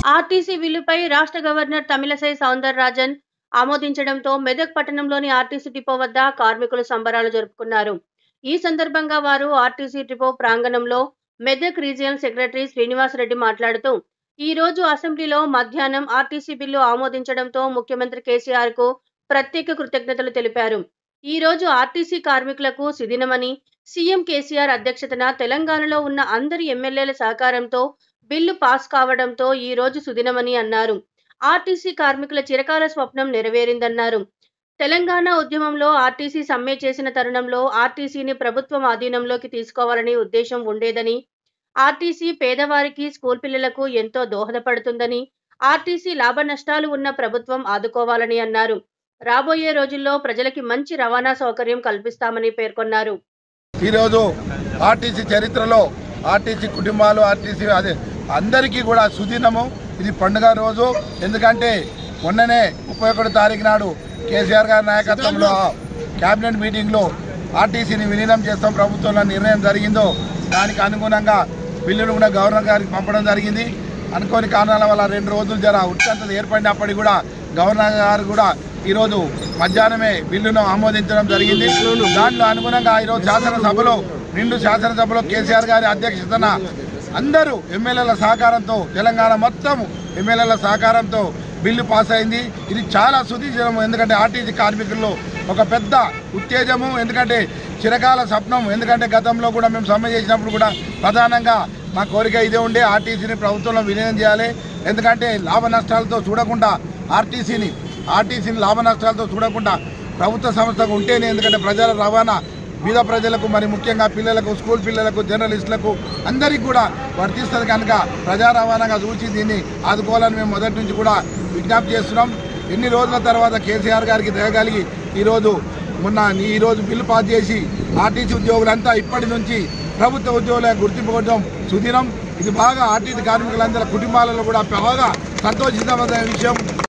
RTC బిల్లుపై రాష్ట్ర governor Tamilisai Soundararajan ఆమోదించడంతో మెదక్ పట్టణంలోని ఆర్టీసీ డిపో వద్ద కార్మికులు సంబరాలు జరుపుకున్నారు ఈ సందర్భంగా వారు ఆర్టీసీ డిపో ప్రాంగణంలో మెదక్ రీజియనల్ సెక్రటరీ శ్రీనివాసరెడ్డి మాట్లాడుతూ ఈ రోజు అసెంబ్లీలో మధ్యాహ్నం ఆర్టీసీ బిల్లు ఆమోదించడంతో ముఖ్యమంత్రి కేసీఆర్ కు ప్రత్యేక కృతజ్ఞతలు తెలిపారు ఈ రోజు ఆర్టీసీ కార్మికులకు సుదినమని సీఎం కేసీఆర్ అధ్యక్షతన తెలంగాణలో ఉన్న అందరి ఎమ్మెల్యేల సహకారంతో బిల్లు పాస్ కావడంతో ఈ రోజు సుదినమని అన్నారు ఆర్టీసీ కార్మికుల చిరకాల స్వప్నం నెరవేరిందన్నారు తెలంగాణ ఉద్యమంలో ఆర్టీసీ సమ్మె చేసిన తరుణంలో ఆర్టీసీని ప్రభుత్వం ఆధీనంలోకి తీసుకోవాలని ఉద్దేశం ఉండేదని ఆర్టీసీ పేదవారికి స్కూల్ పిల్లలకు ఎంతో దోహదపడుతుందని ఆర్టీసీ లాభ నష్టాలు ఉన్న ప్రభుత్వం ఆదుకోవాలని అన్నారు రాబోయే రోజుల్లో ప్రజలకి మంచి రవాణా సౌకర్యం కల్పిస్తామని పేర్కొన్నారు ఈరోజు ఆర్టీసీ చరిత్రలో ఆర్టీసీ కుటుంబాలు ఆర్టీసీ అదే అందరికీ కూడా సుదినము ఇది పండుగ రోజు ఎందుకంటే మొన్ననే ముప్పై ఒకటో తారీఖు నాడు కేసీఆర్ గారి నాయకత్వంలో కేబినెట్ మీటింగ్లో ఆర్టీసీని విలీనం చేస్తాం ప్రభుత్వంలో నిర్ణయం జరిగిందో దానికి అనుగుణంగా బిల్లును కూడా గవర్నర్ గారికి పంపడం జరిగింది అనుకోని కారణాల వల్ల రెండు రోజులు జర ఉత్కంఠత ఏర్పడినప్పటికీ కూడా గవర్నర్ గారు కూడా ఈరోజు మధ్యాహ్నమే బిల్లును ఆమోదించడం జరిగింది దాంట్లో అనుగుణంగా ఈరోజు శాసనసభలో నిండు శాసనసభలో కేసీఆర్ గారి అధ్యక్షతన అందరూ ఎమ్మెల్యేల సహకారంతో తెలంగాణ మొత్తం ఎమ్మెల్యేల సహకారంతో బిల్లు పాస్ అయింది ఇది చాలా సుదీర్ఘము ఎందుకంటే ఆర్టీసీ కార్మికుల్లో ఒక పెద్ద ఉత్తేజము ఎందుకంటే చిరకాల స్వప్నం ఎందుకంటే గతంలో కూడా మేము సమ్మె చేసినప్పుడు కూడా ప్రధానంగా మా కోరిక ఇదే ఉండే ఆర్టీసీని ప్రభుత్వంలో విలీనం చేయాలి ఎందుకంటే లాభ నష్టాలతో చూడకుండా ఆర్టీసీని ఆర్టీసీని లాభ నష్టాలతో చూడకుండా ప్రభుత్వ సంస్థకు ఉంటేనే ఎందుకంటే ప్రజల రవాణా బీద ప్రజలకు మరి ముఖ్యంగా పిల్లలకు స్కూల్ పిల్లలకు జర్నలిస్టులకు అందరికీ కూడా వర్తిస్తుంది కనుక ప్రజా రవాణాగా చూసి దీన్ని ఆదుకోవాలని మేము మొదటి నుంచి కూడా విజ్ఞప్తి చేస్తున్నాం ఎన్ని రోజుల తర్వాత కేసీఆర్ గారికి దయగలిగి ఈరోజు మొన్న ఈరోజు బిల్లు పాస్ చేసి ఆర్టీసీ ఉద్యోగులంతా ఇప్పటి నుంచి ప్రభుత్వ ఉద్యోగుల గుర్తింపు కొట్టడం సుదినం ఇది బాగా ఆర్టీసీ కార్మికులందరి కుటుంబాలలో కూడా బాగా సంతోషించవలసిన విషయం